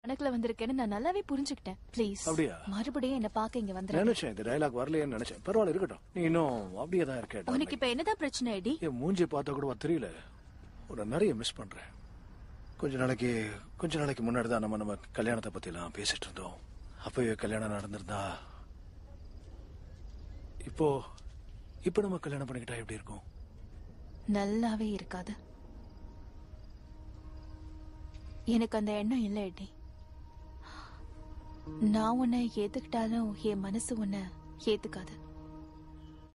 கணக்குல வந்திருக்கேன்னு நான் நல்லாவே புரிஞ்சுக்கிட்டேன் ப்ளீஸ் அப்படியா? மறுபடியும் என்ன பார்க்க இங்க வந்துரு நினைச்சேன் இந்த டயலாக் வரலையேன்னு நினைச்சேன் பரவாயில்ல இருக்கட்டும் நீ இன்னும் அப்படியே தான் இருக்க உனக்கு இப்ப என்னதான் பிரச்சனை எடி என் மூஞ்சி பார்த்தா கூட தெரியல உன்னை நிறைய மிஸ் பண்றேன் கொஞ்ச நாளைக்கு கொஞ்ச நாளைக்கு முன்னாடி தான் நம்ம நம்ம கல்யாணத்தை பத்தி எல்லாம் பேசிட்டு இருந்தோம் அப்பவே கல்யாணம் நடந்திருந்தா இப்போ இப்போ நம்ம கல்யாணம் பண்ணிக்கிட்டா எப்படி இருக்கும் நல்லாவே இருக்காது எனக்கு அந்த எண்ணம் இல்ல எடி நான் உன்னை ஏத்துக்கிட்டாலும் என் மனசு உன்னை ஏத்துக்காது